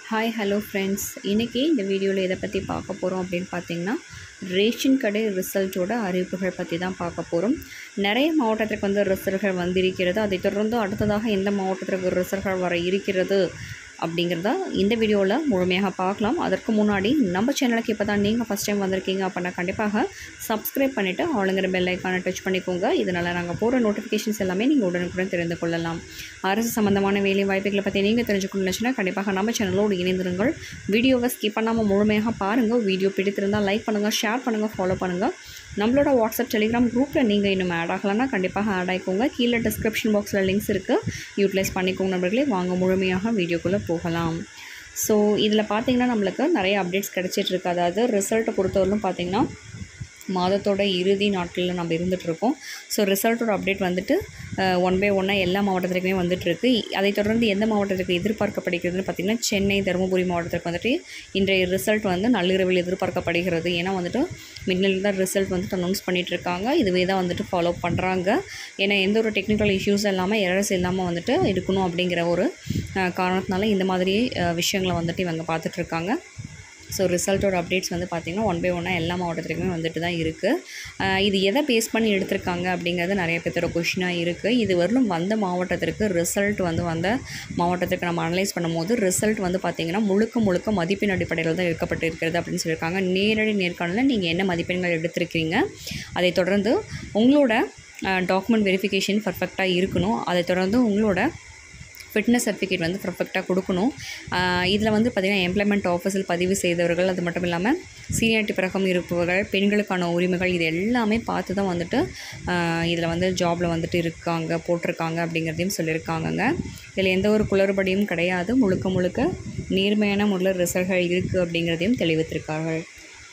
hi hello friends இன்றைக்கி இந்த வீடியோவில் எதை பற்றி பார்க்க போகிறோம் அப்படின்னு பார்த்தீங்கன்னா ரேஷன் கடை ரிசல்ட்டோட அறிவிப்புகள் பற்றி தான் பார்க்க போகிறோம் நிறைய மாவட்டத்திற்கு வந்து ரிசல்ட்கள் வந்திருக்கிறது அதைத் தொடர்ந்து அடுத்ததாக எந்த மாவட்டத்திற்கு ரிசல்ட்கள் வர இருக்கிறது அப்படிங்கிறத இந்த வீடியோவில் முழுமையாக பார்க்கலாம் அதற்கு முன்னாடி நம்ம சேனலுக்கு இப்போ தான் நீங்கள் ஃபஸ்ட் டைம் வந்திருக்கீங்க அப்படின்னா கண்டிப்பாக சப்ஸ்கிரைப் பண்ணிவிட்டு ஆளுங்கிற பெல் ஐக்கானை டச் பண்ணிக்கோங்க இதனால் நாங்கள் போகிற நோட்டிஃபிகேஷன்ஸ் எல்லாமே நீங்கள் உடனுக்குடன் தெரிந்து கொள்ளலாம் அரசு சம்மந்தமான வேலை வாய்ப்புகளை பற்றி நீங்கள் தெரிஞ்சுக்கணும்னுச்சுன்னா கண்டிப்பாக நம்ம சேனலோடு இணைந்திருங்கள் வீடியோவை ஸ்கிப் பண்ணாமல் முழுமையாக பாருங்கள் வீடியோ பிடித்திருந்தால் லைக் பண்ணுங்கள் ஷேர் பண்ணுங்கள் ஃபாலோ பண்ணுங்கள் நம்மளோட வாட்ஸ்அப் டெலிகிராம் குரூப்பில் நீங்கள் இன்னும் ஆட் ஆகலைன்னா கண்டிப்பாக ஆட் ஆகிக்கோங்க கீழே டிஸ்கிரிப்ஷன் பாக்ஸில் லிங்க்ஸ் இருக்குது யூட்டிலைஸ் பண்ணிக்கோங்க நண்பர்களே வாங்க முழுமையாக வீடியோக்குள்ளே போகலாம் ஸோ இதில் பார்த்தீங்கன்னா நம்மளுக்கு நிறைய அப்டேட்ஸ் கிடச்சிட்ருக்கு அதாவது ரிசல்ட்டை பொறுத்தவரையிலும் பார்த்தீங்கன்னா மாதத்தோட இறுதி நாட்களில் நம்ம இருந்துகிட்ருக்கோம் ஸோ ரிசல்ட்டோட அப்டேட் வந்துட்டு ஒன் பை ஒன்னாக எல்லா மாவட்டத்துக்குமே வந்துட்டுருக்கு அதைத் தொடர்ந்து எந்த மாவட்டத்துக்கு எதிர்பார்க்கப்படுகிறதுன்னு பார்த்திங்கன்னா சென்னை தருமபுரி மாவட்டத்துக்கு வந்துட்டு இன்றைய ரிசல்ட் வந்து நள்ளிரவில் எதிர்பார்க்கப்படுகிறது ஏன்னா வந்துட்டு மின்னல் தான் ரிசல்ட் வந்துட்டு அனௌன்ஸ் பண்ணிகிட்டு இருக்காங்க இதுவே தான் வந்துட்டு ஃபாலோ பண்ணுறாங்க ஏன்னா எந்த ஒரு டெக்னிக்கல் இஷ்யூஸ் இல்லாமல் எரர்ஸ் இல்லாமல் வந்துட்டு இருக்கணும் அப்படிங்கிற ஒரு அஹ், காரணத்தினால இந்த மாதிரி அஹ், விஷயங்களை வந்துட்டு இவங்க பார்த்துட்ருக்காங்க ஸோ ரிசல்ட்டோட அப்டேட்ஸ் வந்து பார்த்திங்கன்னா ஒன் பை ஒன்னாக எல்லா மாவட்டத்துக்குமே வந்துட்டு தான் இருக்குது இது எதை பேஸ் பண்ணி எடுத்திருக்காங்க அப்படிங்கிறது நிறைய பேர்த்தோட கொஷினாக இருக்குது இது வரலும் வந்த மாவட்டத்திற்கு ரிசல்ட் வந்து வந்த மாவட்டத்திற்கு நம்ம அனலைஸ் பண்ணும்போது ரிசல்ட் வந்து பார்த்திங்கன்னா முழுக்க முழுக்க மதிப்பெண் அடிப்படையில் தான் எடுக்கப்பட்டு இருக்கிறது அப்படின்னு சொல்லியிருக்காங்க நேரடி நேர்காணலில் நீங்கள் என்ன மதிப்பெண்கள் எடுத்திருக்கிறீங்க அதைத் தொடர்ந்து உங்களோட டாக்குமெண்ட் வெரிஃபிகேஷன் பர்ஃபெக்டாக இருக்கணும் அதைத் தொடர்ந்து உங்களோட ஃபிட்னஸ் சர்டிஃபிகேட் வந்து பர்ஃபெக்டாக கொடுக்கணும் இதில் வந்து பார்த்திங்கன்னா எம்ப்ளாய்மெண்ட் ஆஃபீஸில் பதிவு செய்தவர்கள் அது மட்டும் இல்லாமல் சீனியாரிட்டி பிறகம் இருப்பவர்கள் பெண்களுக்கான உரிமைகள் இது எல்லாமே பார்த்து தான் வந்துட்டு இதில் வந்து ஜாபில் வந்துட்டு இருக்காங்க போட்டிருக்காங்க அப்படிங்கிறதையும் சொல்லியிருக்காங்கங்க இதில் எந்த ஒரு குளறுபடியும் கிடையாது முழுக்க முழுக்க நேர்மையான முறையில் ரிசல்ட்கள் இருக்குது அப்படிங்கிறதையும் தெளிவித்திருக்கார்கள்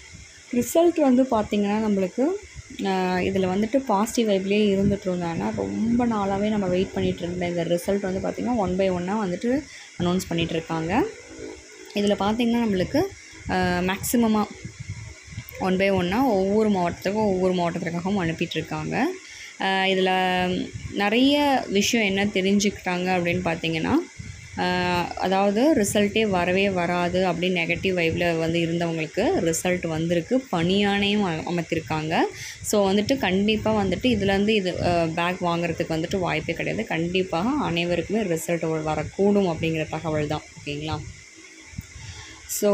ரிசல்ட் வந்து பார்த்திங்கன்னா நம்மளுக்கு இதில் வந்துட்டு பாசிட்டிவ் வைப்லேயே இருந்துட்டு இருந்தாங்கன்னா ரொம்ப நாளாகவே நம்ம வெயிட் பண்ணிகிட்டு இருந்த இந்த ரிசல்ட் வந்து பார்த்திங்கன்னா ஒன் பை ஒன்னாக வந்துட்டு அனௌன்ஸ் பண்ணிகிட்டு இருக்காங்க இதில் பார்த்திங்கன்னா நம்மளுக்கு மேக்ஸிமமாக ஒன் பை ஒன்னாக ஒவ்வொரு மாவட்டத்துக்கும் ஒவ்வொரு மாவட்டத்திற்காகவும் அனுப்பிட்டுருக்காங்க இதில் நிறைய விஷயம் என்ன தெரிஞ்சுக்கிட்டாங்க அப்படின்னு பார்த்தீங்கன்னா ஆஹ் அதாவது ரிசல்ட்டே வரவே வராது அப்படின்னு நெகட்டிவ் வைவில் வந்து இருந்தவங்களுக்கு ரிசல்ட் வந்திருக்கு பணியானையும் அ- அமைத்திருக்காங்க ஸோ வந்துட்டு கண்டிப்பாக வந்துட்டு இதுலேருந்து இது பேக் வாங்குறதுக்கு வந்துட்டு வாய்ப்பே கிடையாது கண்டிப்பாக அனைவருக்குமே ரிசல்ட் வரக்கூடும் அப்படிங்கிற தகவல் தான் ஓகேங்களா ஸோ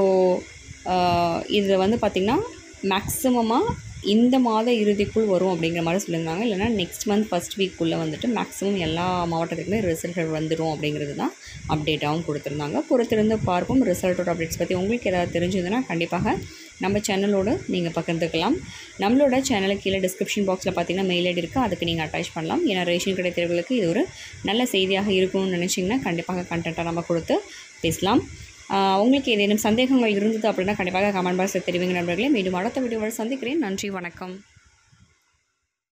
இது வந்து பார்த்திங்கன்னா மேக்ஸிமமாக இந்த மாத இறுதிக்குள் வரும் அப்படிங்கிற மாதிரி சொல்லியிருந்தாங்க இல்லைன்னா நெக்ஸ்ட் மந்த் ஃபஸ்ட் வீக்குள்ளே வந்துட்டு மேக்ஸிமம் எல்லா மாவட்டத்துக்குமே ரிசல்ட்கள் வந்துடும் அப்படிங்கிறது தான் அப்டேட்டாகவும் கொடுத்துருந்தாங்க பொறுத்திருந்து பார்ப்போம் ரிசல்ட்டோட அப்டேட்ஸ் பற்றி உங்களுக்கு ஏதாவது தெரிஞ்சதுன்னா கண்டிப்பாக நம்ம சேனலோடு நீங்கள் பகிர்ந்துக்கலாம் நம்மளோட சேனலுக்கு கீழே டிஸ்கிரிப்ஷன் பாக்ஸில் பார்த்தீங்கன்னா மெயில் ஐடி இருக்குது அதுக்கு நீங்கள் அட்டாச் பண்ணலாம் ஏன்னா ரேஷன் கடை தேர்வுகளுக்கு இது ஒரு நல்ல செய்தியாக இருக்கும்னு நினச்சிங்கன்னா கண்டிப்பாக கண்டென்ட்டாக நம்ம கொடுத்து பேசலாம் ஆஹ் உங்களுக்கு ஏதேனும் சந்தேகங்கள் இருந்தது அப்படின்னா கண்டிப்பாக கமெண்ட் பாக்ஸில் தெரிவிங்க நண்பர்களே மீண்டும் அடுத்த வீடியோவில் சந்திக்கிறேன் நன்றி வணக்கம்